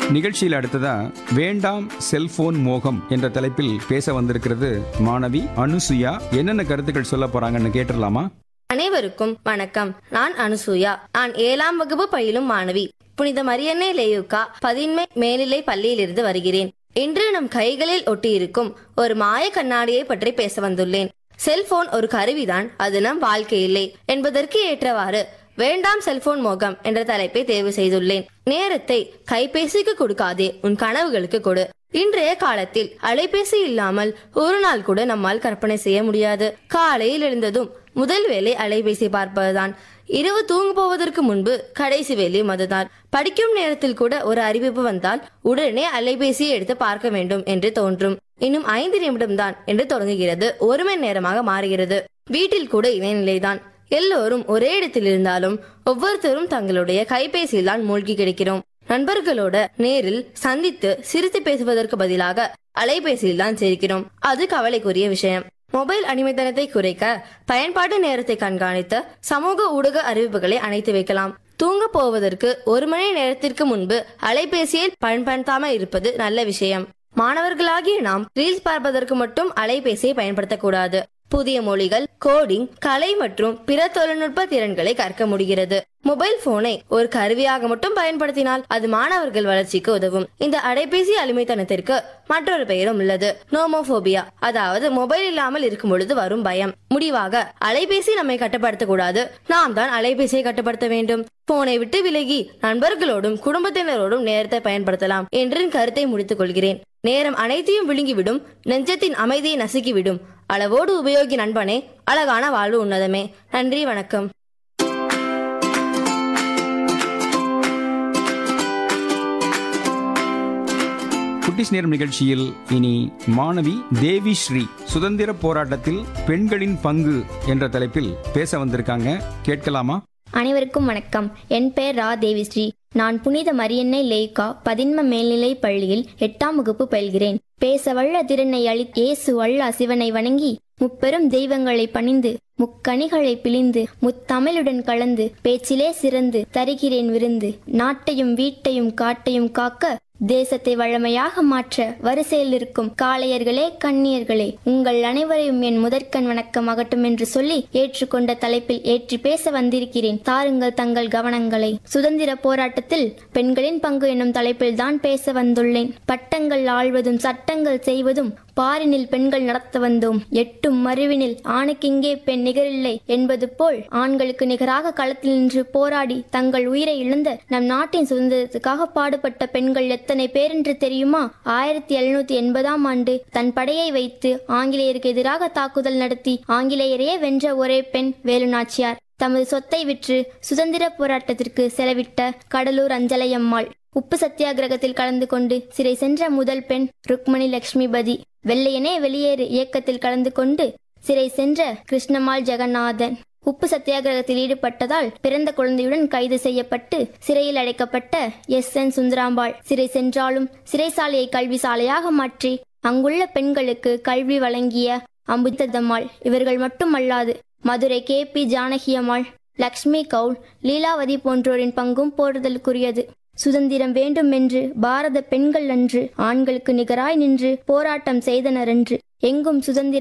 நிகழ்ச்சியில் அடுத்ததா வேண்டாம் செல்போன் மோகம் என்ற தலைப்பில் பேச வந்திருக்கிறது மாணவி அனுசுயா என்னென்ன கருத்துக்கள் சொல்ல போறாங்கன்னு கேட்டுடலாமா அனைவருக்கும் வணக்கம் நான் அனுசூயா நான் ஏழாம் வகுப்பு பயிலும் மாணவி புனித மரியன்னை லேயுக்கா பதின்மை மேல்நிலை பள்ளியிலிருந்து வருகிறேன் இன்று நம் கைகளில் ஒட்டியிருக்கும் ஒரு மாய கண்ணாடியை பற்றி பேச வந்துள்ளேன் செல்போன் ஒரு கருவிதான் அது நம் வாழ்க்கை இல்லை என்பதற்கு ஏற்றவாறு வேண்டாம் செல்போன் மோகம் என்ற தலைப்பை தேர்வு செய்துள்ளேன் நேரத்தை கைபேசிக்கு கொடுக்காதே உன் கனவுகளுக்கு கொடு இன்றைய காலத்தில் அலைபேசி இல்லாமல் ஒரு நாள் கூட நம்மால் கற்பனை செய்ய முடியாது காலையில் எழுந்ததும் முதல் வேலை அலைபேசி பார்ப்பதுதான் இரவு தூங்க போவதற்கு முன்பு கடைசி வேலை அதுதான் படிக்கும் நேரத்தில் கூட ஒரு அறிவிப்பு வந்தால் உடனே அலைபேசியை எடுத்து பார்க்க வேண்டும் என்று தோன்றும் இன்னும் ஐந்து நிமிடம்தான் என்று தொடங்குகிறது ஒரு மணி நேரமாக மாறுகிறது வீட்டில் கூட இதே நிலைதான் எல்லோரும் ஒரே இடத்தில் இருந்தாலும் ஒவ்வொருத்தரும் தங்களுடைய கைபேசியில் தான் மூழ்கி கிடக்கிறோம் நண்பர்களோட நேரில் சந்தித்து சிரித்து பேசுவதற்கு பதிலாக அலைபேசியில் தான் சேர்க்கிறோம் அது கவலைக்குரிய விஷயம் மொபைல் அடிமைத்தனத்தை குறைக்க பயன்பாட்டு நேரத்தை கண்காணித்து சமூக ஊடக அறிவிப்புகளை அணைத்து வைக்கலாம் தூங்க போவதற்கு ஒரு மணி நேரத்திற்கு முன்பு அலைபேசியை பயன்படுத்தாமல் இருப்பது நல்ல விஷயம் மாணவர்களாகிய நாம் ரீல்ஸ் பார்ப்பதற்கு மட்டும் அலைபேசியை பயன்படுத்தக்கூடாது புதிய மொழிகள் கோடிங் கலை மற்றும் பிற தொழில்நுட்ப திறன்களை கற்க முடிகிறது மொபைல் போனை ஒரு கருவியாக மட்டும் பயன்படுத்தினால் அது மாணவர்கள் வளர்ச்சிக்கு உதவும் இந்த அலைபேசி அடிமைத்தனத்திற்கு மற்றொரு பெயரும் உள்ளது நோமோபோபியா அதாவது மொபைல் இல்லாமல் இருக்கும் பொழுது வரும் பயம் முடிவாக அலைபேசி நம்மை கட்டுப்படுத்த கூடாது நாம் தான் அலைபேசியை கட்டுப்படுத்த வேண்டும் போனை விட்டு விலகி நண்பர்களோடும் குடும்பத்தினரோடும் நேரத்தை பயன்படுத்தலாம் என்று என் கருத்தை முடித்துக் கொள்கிறேன் நேரம் அனைத்தையும் விழுங்கிவிடும் நெஞ்சத்தின் அமைதியை நசுக்கிவிடும் அளவோடு உபயோகி நண்பனே அழகான வாழ்வு உன்னதமே நன்றி வணக்கம் குட்டிஸ் நேரம் நிகழ்ச்சியில் இனி மாணவி தேவி ஸ்ரீ சுதந்திர போராட்டத்தில் பெண்களின் பங்கு என்ற தலைப்பில் பேச வந்திருக்காங்க கேட்கலாமா அனைவருக்கும் வணக்கம் என் பெயர் ரா தேவிஸ்ரீ நான் புனித மரியன்னை லேய்கா பதின்ம மேல்நிலை பள்ளியில் எட்டாம் வகுப்பு பயில்கிறேன் பேச வல்ல திறனை அளி இயேசு வல்ல சிவனை வணங்கி முப்பெரும் தெய்வங்களை பணிந்து முக்கணிகளை பிழிந்து முத்தமிழுடன் கலந்து பேச்சிலே சிறந்து தருகிறேன் விருந்து நாட்டையும் வீட்டையும் காட்டையும் காக்க தேசத்தை வழமையாக மாற்ற வரிசையில் இருக்கும் காளையர்களே கண்ணியர்களே உங்கள் அனைவரையும் என் முதற்கண் வணக்கம் அகட்டும் என்று சொல்லி ஏற்றுக்கொண்ட தலைப்பில் ஏற்றி பேச வந்திருக்கிறேன் தாருங்கள் தங்கள் கவனங்களை சுதந்திர போராட்டத்தில் பெண்களின் பங்கு என்னும் தலைப்பில் தான் பேச வந்துள்ளேன் பட்டங்கள் ஆள்வதும் சட்டங்கள் செய்வதும் பாரினில் பெண்கள் நடத்த வந்தோம் எட்டும் மறுவினில் ஆணுக்கிங்கே பெண் நிகரில்லை என்பது போல் ஆண்களுக்கு நிகராக களத்தில் நின்று போராடி தங்கள் உயிரை இழந்த நம் நாட்டின் சுதந்திரத்துக்காக பாடுபட்ட பெண்கள் எத்தனை பேர் என்று தெரியுமா ஆயிரத்தி எழுநூத்தி எண்பதாம் ஆண்டு தன் படையை வைத்து ஆங்கிலேயருக்கு எதிராக தாக்குதல் நடத்தி ஆங்கிலேயரையே வென்ற ஒரே பெண் வேலுநாச்சியார் தமது சொத்தை விற்று சுதந்திர போராட்டத்திற்கு செலவிட்ட கடலூர் அஞ்சலையம்மாள் உப்பு சத்தியாகிரகத்தில் கலந்து கொண்டு சிறை சென்ற முதல் பெண் ருக்மணி லட்சுமிபதி வெள்ளையனே வெளியேறு இயக்கத்தில் கலந்து கொண்டு சிறை சென்ற கிருஷ்ணமால் ஜெகநாதன் உப்பு சத்தியாகிரகத்தில் ஈடுபட்டதால் பிறந்த குழந்தையுடன் கைது செய்யப்பட்டு சிறையில் அடைக்கப்பட்ட எஸ் என் சுந்தராம்பாள் சிறை சென்றாலும் சிறைசாலையை கல்வி சாலையாக மாற்றி அங்குள்ள பெண்களுக்கு கல்வி வழங்கிய அம்புத்தம்மாள் இவர்கள் மட்டுமல்லாது மதுரை கே பி ஜானகியம்மாள் லக்ஷ்மி கவுல் லீலாவதி போன்றோரின் பங்கும் போறுதலுக்குரியது சுதந்திரம் வேண்டும் என்று பாரத பெண்கள் அன்று ஆண்களுக்கு நிகராய் நின்று போராட்டம் செய்தனர் என்று எங்கும் சுதந்திர